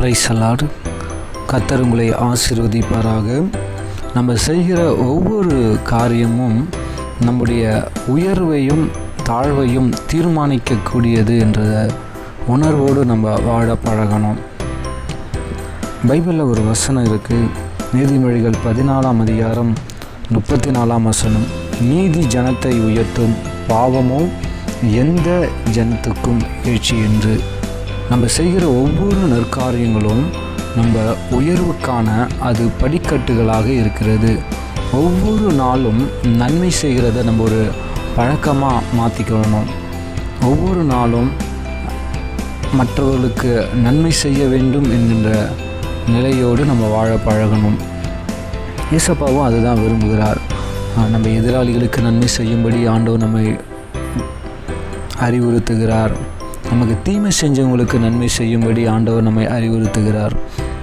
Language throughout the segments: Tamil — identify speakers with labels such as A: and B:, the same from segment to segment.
A: பிரைசலாடு கத்தர் உங்களை ஆசீர்வதிப்பாராக நம்ம செய்கிற ஒவ்வொரு காரியமும் நம்முடைய உயர்வையும் தாழ்வையும் தீர்மானிக்கக்கூடியது என்ற உணர்வோடு நம்ம வாழ பழகணும் பைபிளில் ஒரு வசனம் இருக்குது நீதிமொழிகள் பதினாலாம் அதிகாரம் முப்பத்தி நாலாம் வசனம் நீதி ஜனத்தை உயர்த்தும் பாவமோ எந்த ஜனத்துக்கும் எழுச்சி என்று நம்ம செய்கிற ஒவ்வொரு நற்காரியங்களும் நம்ம உயர்வுக்கான அது படிக்கட்டுகளாக இருக்கிறது ஒவ்வொரு நாளும் நன்மை செய்கிறத நம்ம ஒரு பழக்கமாக மாற்றிக்கணும் ஒவ்வொரு நாளும் மற்றவர்களுக்கு நன்மை செய்ய வேண்டும் என்கின்ற நிலையோடு நம்ம வாழ பழகணும் ஏசப்பாவும் அதுதான் விரும்புகிறார் ஆஹ் நம்ம எதிராளிகளுக்கு நன்மை செய்யும்படி ஆண்டவர் நம்மை அறிவுறுத்துகிறார் நமக்கு தீமை செஞ்சவங்களுக்கு நன்மை செய்யும்படி ஆண்டவர் நம்மை அறிவுறுத்துகிறார்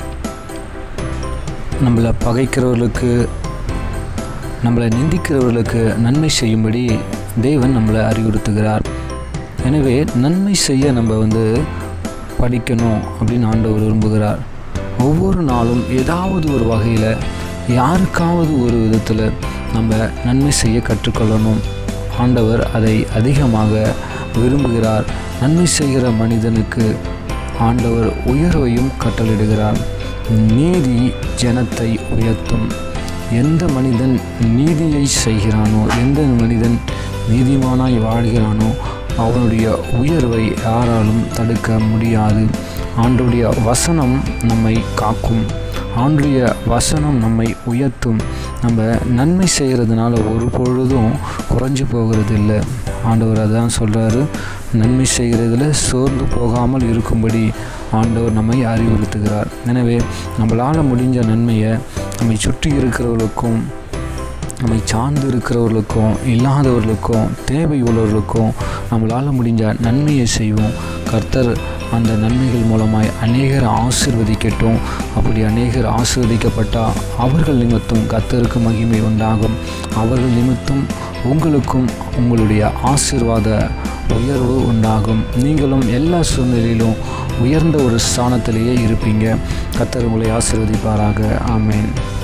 A: நம்மளை பகைக்கிறவர்களுக்கு நம்மளை நிந்திக்கிறவர்களுக்கு நன்மை செய்யும்படி தேவன் நம்மளை அறிவுறுத்துகிறார் எனவே நன்மை செய்ய நம்ம வந்து படிக்கணும் அப்படின்னு ஆண்டவர் விரும்புகிறார் ஒவ்வொரு நாளும் ஏதாவது ஒரு வகையில் யாருக்காவது ஒரு விதத்தில் நம்ம நன்மை செய்ய கற்றுக்கொள்ளணும் ஆண்டவர் அதை அதிகமாக விரும்புகிறார் நன்மை செய்கிற மனிதனுக்கு ஆண்டவர் உயர்வையும் கட்டளிடுகிறார் நீதி ஜனத்தை உயர்த்தும் எந்த மனிதன் நீதியை செய்கிறானோ எந்த மனிதன் நீதிமானாய் வாழ்கிறானோ அவனுடைய உயர்வை யாராலும் தடுக்க முடியாது ஆண்டுடைய வசனம் நம்மை காக்கும் ஆண்டுடைய வசனம் நம்மை உயர்த்தும் நம்ம நன்மை செய்கிறதுனால ஒரு பொழுதும் குறைஞ்சி போகிறது இல்லை ஆண்டவர் அதான் சொல்கிறாரு நன்மை செய்கிறதுல சோர்ந்து போகாமல் இருக்கும்படி ஆண்டவர் நம்மை அறிவுறுத்துகிறார் எனவே நம்மளால் முடிஞ்ச நன்மையை நம்மை சுற்றி இருக்கிறவர்களுக்கும் நம்மை சார்ந்து இருக்கிறவர்களுக்கும் இல்லாதவர்களுக்கும் தேவை உள்ளவர்களுக்கும் நம்மளால் முடிஞ்ச நன்மையை செய்வோம் கர்த்தர் அந்த நன்மைகள் மூலமாய் அநேகர் ஆசிர்வதிக்கட்டும் அப்படி அநேகர் ஆசிர்வதிக்கப்பட்டால் அவர்கள் நிமித்தம் கர்த்தருக்கு மகிமை உண்டாகும் அவர்கள் நிமித்தம் உங்களுக்கும் உங்களுடைய ஆசீர்வாத உயர்வு உண்டாகும் நீங்களும் எல்லா சூழ்நிலையிலும் உயர்ந்த ஒரு ஸ்தானத்திலேயே இருப்பீங்க கர்த்தர் உங்களை ஆசீர்வதிப்பாராக ஆமேன்